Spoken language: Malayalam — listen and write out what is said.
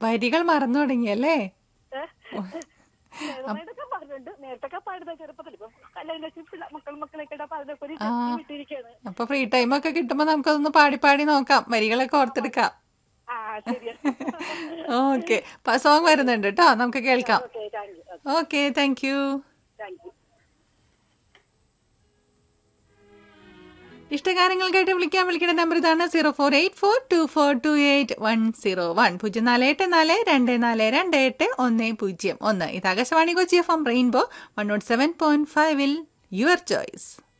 വരികൾ മറന്നു തുടങ്ങിയല്ലേ ചെറുതായിട്ടൊക്കെ പറഞ്ഞിട്ടുണ്ട് നേരത്തെ പാടുന്ന ചെറുപ്പത്തിൽ ഇപ്പൊ കല്യാണം കഴിച്ച് പിള്ള- മക്കൾ മക്കളൊക്കെ ഇടാൻ പാടുന്നൊക്കെ ഒരു ആ. വിട്ടിരിക്കുകയാണ് അപ്പൊ ഫ്രീ ടൈം ഒക്കെ കിട്ടുമ്പോ നമുക്കതൊന്ന് പാടി പാടി നോക്കാം വരികളൊക്കെ ഓർത്തെടുക്കാം ആ ശരിയാ ഓക്കെ സോങ് വരുന്നുണ്ട് കേട്ടോ നമുക്ക് കേൾക്കാം okay thank you okay thank you thank you ഇഷ്ടകാര്യങ്ങൾക്കായിട്ട് വിളിക്കാൻ വിളിക്കേണ്ട നമ്പർ ഇതാണ് zero four eight four two four two eight one zero one പൂജ്യം നാല് എട്ട് നാല് രണ്ട് നാല് രണ്ട് എട്ട് ഒന്ന് പൂജ്യം ഒന്ന് ഇത് Akashvani Kochi F M Rainbow one naught seven point ഫൈവിൽ യുവർ ചോയ്സ്